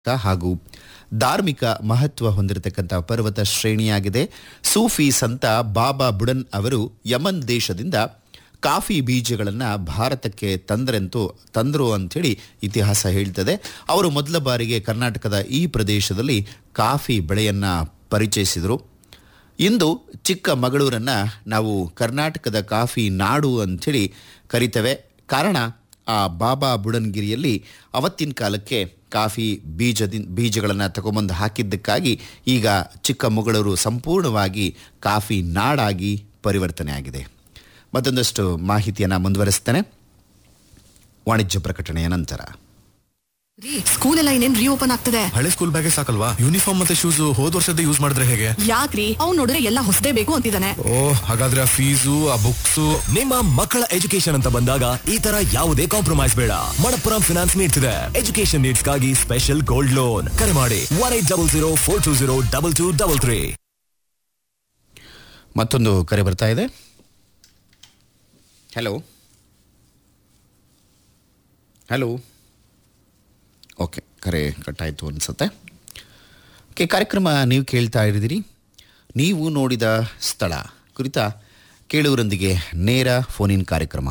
ಹಾಗೂ ಧಾರ್ಮಿಕ ಮಹತ್ವ ಹೊಂದಿರತಕ್ಕಂಥ ಪರ್ವತ ಶ್ರೇಣಿಯಾಗಿದೆ ಸೂಫಿ ಸಂತ ಬಾಬಾ ಬುಡನ್ ಅವರು ಯಮನ್ ದೇಶದಿಂದ ಕಾಫಿ ಬೀಜಗಳನ್ನು ಭಾರತಕ್ಕೆ ತಂದರೆಂತೂ ತಂದರು ಅಂಥೇಳಿ ಇತಿಹಾಸ ಹೇಳ್ತದೆ ಅವರು ಮೊದಲ ಬಾರಿಗೆ ಕರ್ನಾಟಕದ ಈ ಪ್ರದೇಶದಲ್ಲಿ ಕಾಫಿ ಬೆಳೆಯನ್ನು ಪರಿಚಯಿಸಿದರು ಇಂದು ಚಿಕ್ಕಮಗಳೂರನ್ನು ನಾವು ಕರ್ನಾಟಕದ ಕಾಫಿ ನಾಡು ಅಂಥೇಳಿ ಕರಿತೇವೆ ಕಾರಣ ಆ ಬಾಬಾ ಬುಡನ್ಗಿರಿಯಲ್ಲಿ ಅವತ್ತಿನ ಕಾಲಕ್ಕೆ ಕಾಫಿ ಬೀಜದಿ ಬೀಜಗಳನ್ನು ತಗೊಂಬಂದು ಹಾಕಿದ್ದಕ್ಕಾಗಿ ಈಗ ಚಿಕ್ಕಮಗಳೂರು ಸಂಪೂರ್ಣವಾಗಿ ಕಾಫಿ ನಾಡಾಗಿ ಪರಿವರ್ತನೆ ಆಗಿದೆ ಮತ್ತೊಂದಷ್ಟು ಮಾಹಿತಿಯನ್ನು ಮುಂದುವರಿಸ್ತೇನೆ ವಾಣಿಜ್ಯ ಪ್ರಕಟಣೆಯ ನಂತರ ರೀ ಸ್ಕೂಲ್ ಎಲ್ಲ ಇನ್ನೇನ್ ರೀಓಪನ್ ಆಗ್ತದೆ ಹಳೆ ಸ್ಕೂಲ್ ಬ್ಯಾಗೇ ಸಾಕಲ್ವಾ ಯೂನಿಫಾರ್ಮ್ ಮತ್ತೆ ಶೂಸ್ ಹೋದ್ ವರ್ಷದ ಯೂಸ್ ಮಾಡಿದ್ರೆ ಹೇಗೆ ಯಾಕ್ರಿ ಅವ್ನ್ ನೋಡಿದ್ರೆ ಎಲ್ಲ ಹೊಸದೇ ಬೇಕು ಅಂತಿದ್ದಾನೆ ಓ ಹಾಗಾದ್ರೆ ಆ ಫೀಸು ಆ ಬುಕ್ಸು ನಿಮ್ಮ ಮಕ್ಕಳ ಎಜುಕೇಶನ್ ಅಂತ ಬಂದಾಗ ಈ ತರ ಯಾವುದೇ ಕಾಂಪ್ರಮೈಸ್ ಬೇಡ ಮಣಪ್ಪುರಂ ಫಿನಾನ್ಸ್ ನೀಡ್ತಿದೆ ಎಜುಕೇಶನ್ ನೀಡ್ಸ್ಗಾಗಿ ಸ್ಪೆಷಲ್ ಗೋಲ್ಡ್ ಲೋನ್ ಕರೆ ಮಾಡಿ one eight double zero four two zero double two double three ಮತ್ತೊಂದು ಕರೆ ಬರ್ತಾ ಇದೆ ಹಲೋ ಹಲೋ ಓಕೆ ಕರೆ ಕಟ್ಟಾಯಿತು ಅನಿಸುತ್ತೆ ಓಕೆ ಕಾರ್ಯಕ್ರಮ ನೀವು ಕೇಳ್ತಾ ಇದ್ದೀರಿ ನೀವು ನೋಡಿದ ಸ್ಥಳ ಕುರಿತ ಕೇಳುವರೊಂದಿಗೆ ನೇರ ಫೋನಿನ್ ಕಾರ್ಯಕ್ರಮ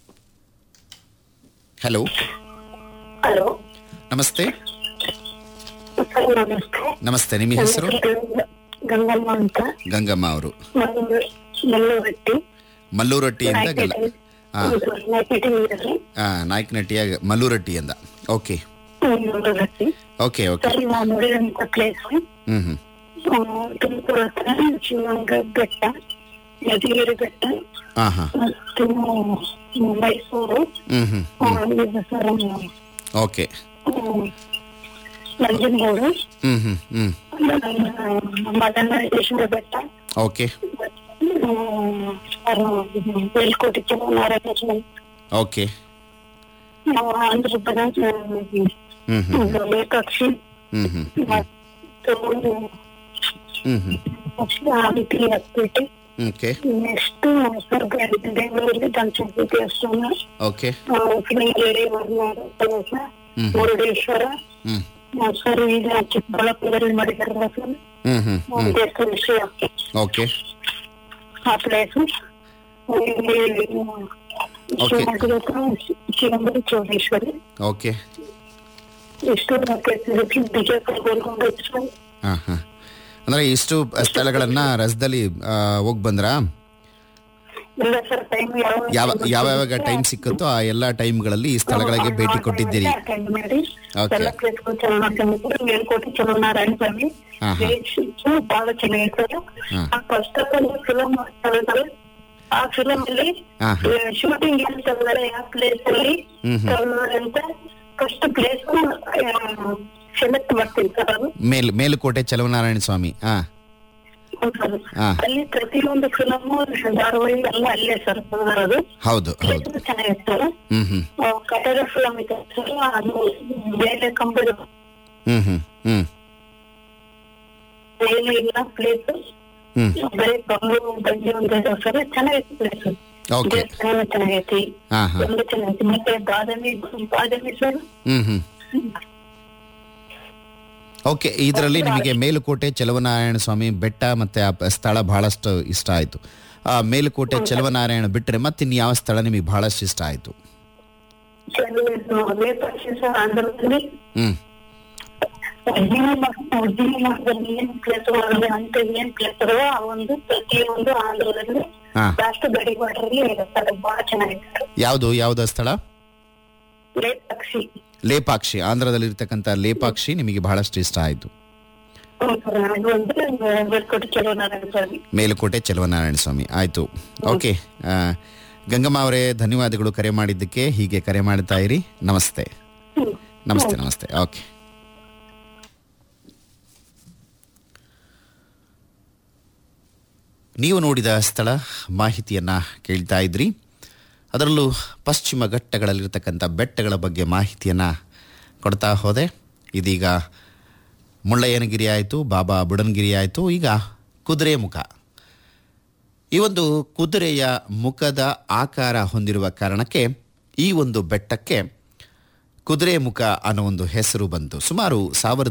ಹಲೋ ಹಲೋ ನಮಸ್ತೆ ಸರ್ ನಮಸ್ತೆ ನಮಸ್ತೆ ನಿಮ್ಮ ಹೆಸರು ಗಂಗಮ್ಮ ಅಂತ ಗಂಗಮ್ಮ ಅವರು ಮಲ್ಲೂರು- ಮಲ್ಲೂರಟ್ಟಿ ಮಲ್ಲೂರಟ್ಟಿ ಅಂತ ಗಲ್ಲ ಹಾಂ ನಾಯ್ಪೇಟೆ ಊರಲ್ಲಿ ನಾಯಕನಟ್ಟಿಯ ಮಲ್ಲೂರಟ್ಟಿ ಅಂದ okay Malluratti okay okay sir ನಾವು ನೋಡಿದಂತ ಪ್ಲೇಸ್ ಹ್ಞೂ ಹ್ಞೂ ತುಮಕೂರು ಹತ್ರ ಶಿವಮೊಗ್ಗ ಬೆಟ್ಟ ಯದಗಿರಿ ಬೆಟ್ಟ ಹಾಂ ಹಾಂ ಮತ್ತು ಮೈಸೂರು ಹ್ಞೂ ಹ್ಞೂ ಆ, ಇದು ಸರ್ ಓಕೆ ಹ್ಮ್, ನಂಜನಗೂಡು ಹ್ಞೂ ಹ್ಞೂ ಹ್ಞೂ ಮದನೇಶ್ವರ ಬೆಟ್ಟ okay hmm, sir, Melkote Narayana Swamy okay ನಾವು ಆಂಧ್ರ ಪ್ರದೇಶ ಹ್ಞೂ ಹ್ಞೂ ಲೇಖಾಕ್ಷಿ ಹ್ಞೂ ಹ್ಞೂ ಮತ್ತು ಹ್ಞೂ ಹ್ಞೂ ಆದಿತ್ಯ ಹಾಸ್ಪಿಟಲ್ ಓಕೆ ನೆಕ್ಸ್ಟ್ ಸ್ವರ್ಗ ಇದೆ ಬೆಂಗಳೂರಲ್ಲಿ ದಂಚಂಪಿ ದೇವಸ್ಥಾನ ಓಕೆ ಶೃಂಗೇರಿ ಹೊರನಾಡು ಪ್ರದೇಶ ಹ್ಮ್. ಮುರುಡೇಶ್ವರ ಹ್ಞೂ ಆ, ಸರ್ ಈಗ ಚಿಕ್ಕಬಳ್ಳಾಪುರದಲ್ಲಿ ಮಾಡಿದಾರಲ್ಲ ಸರ್ ಹ್ಞೂ ಹ್ಞೂ ಹ್ಞೂ ದೇವಸ್ಥಾನ ವಿಷಯ ಓಕೆ ಆ ಪ್ಲೇಸ್ ಶಿವಮೊಗ್ಗದ ಹತ್ರ ಶಿವಂಬರಿ ಚೌಡೇಶ್ವರಿ ಓಕೆ ಎಷ್ಟು ಬಿಜಾಪುರ ಗೋಲ್ಕೊಂಡ ಹಾಂ ಹಾಂ ಅಂದರೆ ಇಷ್ಟು ಸ್ಥಳಗಳನ್ನು ರಸದಲ್ಲಿ ಹೋಗಿ ಬಂದ್ರಾ ಇಲ್ಲ ಸರ್ ಟೈಮ್ ಯಾವ ಯಾವ ಯಾವಾಗ ಟೈಮ್ ಸಿಕ್ಕುತ್ತೋ ಆ ಎಲ್ಲ ಟೈಮ್ಗಳಲ್ಲಿ ಈ ಸ್ಥಳಗಳಿಗೆ ಭೇಟಿ ಕೊಟ್ಟಿದ್ದೀರಿ ಅಟೆಂಡ್ ಮಾಡಿ Okay. ಎಲ್ಲ ಪ್ಲೇಸ್ಗಳು ಚೆನ್ನಾಗಿ ಮೇಲ್ಕೋಟೆ ಚಲೋ ನಾರಾಯಣ ಸ್ವಾಮಿ ಹಾ, ಹಾ. ಬಹಳ ಚೆನ್ನಾಗಿರ್ತದೆ ಹಾ. ಆ ಫಸ್ಟ್ ಆಫ್ ಆಲ್ ಫಿಲಮ್ ಮಾಡ್ತಾರೆ ಆ ಫಿಲಮ್ ಅಲ್ಲಿ ಹಾ, ಹಾ. ಶೂಟಿಂಗ್ ಏನ್ ತೆಗೆದಾರೆ ಆ ಪ್ಲೇಸ್ ಅಲ್ಲಿ ಹ್ಮ್, ಹ್ಮ್. ತೆಗ್ದಾರೆ ಅಂತ ಫಸ್ಟ್ ಪ್ಲೇಸ್ ಸೆಲೆಕ್ಟ್ ಮಾಡ್ತೀನಿ ಸರ್ ಅದು ಮೇಲ್ ಮೇಲುಕೋಟೆ ಚಲವನಾರಾಯಣ ಸ್ವಾಮಿ ಹಾಂ ಹೌದು ಸರ್. ಹಾ. ಅಲ್ಲಿ ಪ್ರತಿಯೊಂದು ಫಿಲಮ್ ಧಾರಾವಾಹಿ ಎಲ್ಲ ಅಲ್ಲೇ ಸರ್ ತೆಗ್ದಾರದು ಹೌದು ಹೌದು ಚೆನ್ನಾಗಿರ್ತಾರೆ ಹ್ಞೂ ಹ್ಞೂ ಕಟ್ಟಡ ಫಿಲಮ್ ಇದೆ ಸರ್ ಅದು ಬೇರೆ ಕಂಪನಿ ಹ್ಞೂ ಹ್ಞೂ ಹ್ಞೂ ಏನು ಇಲ್ಲ ಪ್ಲೇಸ್ ಹ್ಞೂ ಬರೀ ಬೆಂಗಳೂರು ಬಂದಿ ಒಂದು ಇದೆ ಸರ್ ಚೆನ್ನಾಗೈತಿ ಪ್ಲೇಸ್ Okay. ದೇವಸ್ಥಾನ ಚೆನ್ನಾಗೈತಿ ಹಾಂ ಹಾಂ ಎಲ್ಲ ಚೆನ್ನಾಗೈತಿ ಮತ್ತೆ ಬಾದಾಮಿ ಬಾದಾಮಿ ಸರ್ ಹ್ಞೂ ಹ್ಞೂ ಓಕೆ ಇದರಲ್ಲಿ ನಿಮಗೆ ಮೇಲುಕೋಟೆ ಚಲವನಾರಾಯಣ ಸ್ವಾಮಿ ಬೆಟ್ಟ ಮತ್ತು ಆ ಪ- ಸ್ಥಳ ಬಹಳಷ್ಟು ಇಷ್ಟ ಆಯಿತು ಆ ಮೇಲುಕೋಟೆ ಚಲವನಾರಾಯಣ ಬಿಟ್ಟರೆ ಮತ್ತಿನ್ನು ಯಾವ ಸ್ಥಳ ನಿಮಗೆ ಬಹಳಷ್ಟು ಇಷ್ಟ ಆಯಿತು ನೇತಾಕ್ಷಿ ಸರ್ ಆಂಧ್ರದಲ್ಲಿ ಹ್ಞೂ ಒರಿಜಿನಲ್ ಮಾರ್ಗದಲ್ಲಿ ಏನ್ ಪ್ಲೇಸ್ ಅಂತ ಏನ್ ಪ್ಲೇಸ್ ಅದಾವ ಆ ಒಂದು ಪ್ರತಿಯೊಂದು ಆಂಧ್ರದಲ್ಲಿ ಹಾ. ಲಾಸ್ಟ್ ಗಡಿ ಬಾರ್ಡರ್ ಅಲ್ಲಿ ಇದೆ ಸರ್ ಬಹಳ ಚೆನ್ನಾಗಿದೆ ಯಾವುದು ಯಾವುದ ಸ್ಥಳ ಲೇತಾಕ್ಷಿ ಲೇಪಾಕ್ಷಿ ಆಂಧ್ರದಲ್ಲಿರ್ತಕ್ಕಂಥ ಲೇಪಾಕ್ಷಿ ನಿಮಗೆ ಬಹಳಷ್ಟು ಇಷ್ಟ ಆಯಿತು ಹ್ಮ್ ಸರ್ ಅದು ಅಂದ್ರೆ ಬೆಳ್ಕೊಟ್ಟು ಚಲೋ ನಾರಾಯಣ ಸ್ವಾಮಿ ಮೇಲುಕೋಟೆ ಚಲವನಾರಾಯಣ ಸ್ವಾಮಿ ಆಯಿತು ಓಕೆ ಆ, ಗಂಗಮ್ಮ ಅವರೇ ಧನ್ಯವಾದಗಳು ಕರೆ ಮಾಡಿದ್ದಕ್ಕೆ ಹೀಗೆ ಕರೆ ಮಾಡ್ತಾ ಇರಿ ನಮಸ್ತೆ ಹ್ಮ್ ನಮಸ್ತೆ ನಮಸ್ತೆ ಓಕೆ ನೀವು ನೋಡಿದ ಸ್ಥಳ ಮಾಹಿತಿಯನ್ನು ಕೇಳ್ತಾ ಇದ್ರಿ ಅದರಲ್ಲೂ ಪಶ್ಚಿಮ ಘಟ್ಟಗಳಲ್ಲಿರ್ತಕ್ಕಂಥ ಬೆಟ್ಟಗಳ ಬಗ್ಗೆ ಮಾಹಿತಿಯನ್ನು ಕೊಡ್ತಾ ಹೋದೆ ಇದೀಗ ಮುಳ್ಳಯ್ಯನಗಿರಿ ಆಯಿತು ಬಾಬಾ ಬುಡನ್ಗಿರಿ ಆಯಿತು ಈಗ ಕುದುರೆ ಮುಖ ಈ ಒಂದು ಕುದುರೆಯ ಮುಖದ ಆಕಾರ ಹೊಂದಿರುವ ಕಾರಣಕ್ಕೆ ಈ ಒಂದು ಬೆಟ್ಟಕ್ಕೆ ಕುದುರೆ ಮುಖ ಅನ್ನೋ ಒಂದು ಹೆಸರು ಬಂತು ಸುಮಾರು ಸಾವಿರದ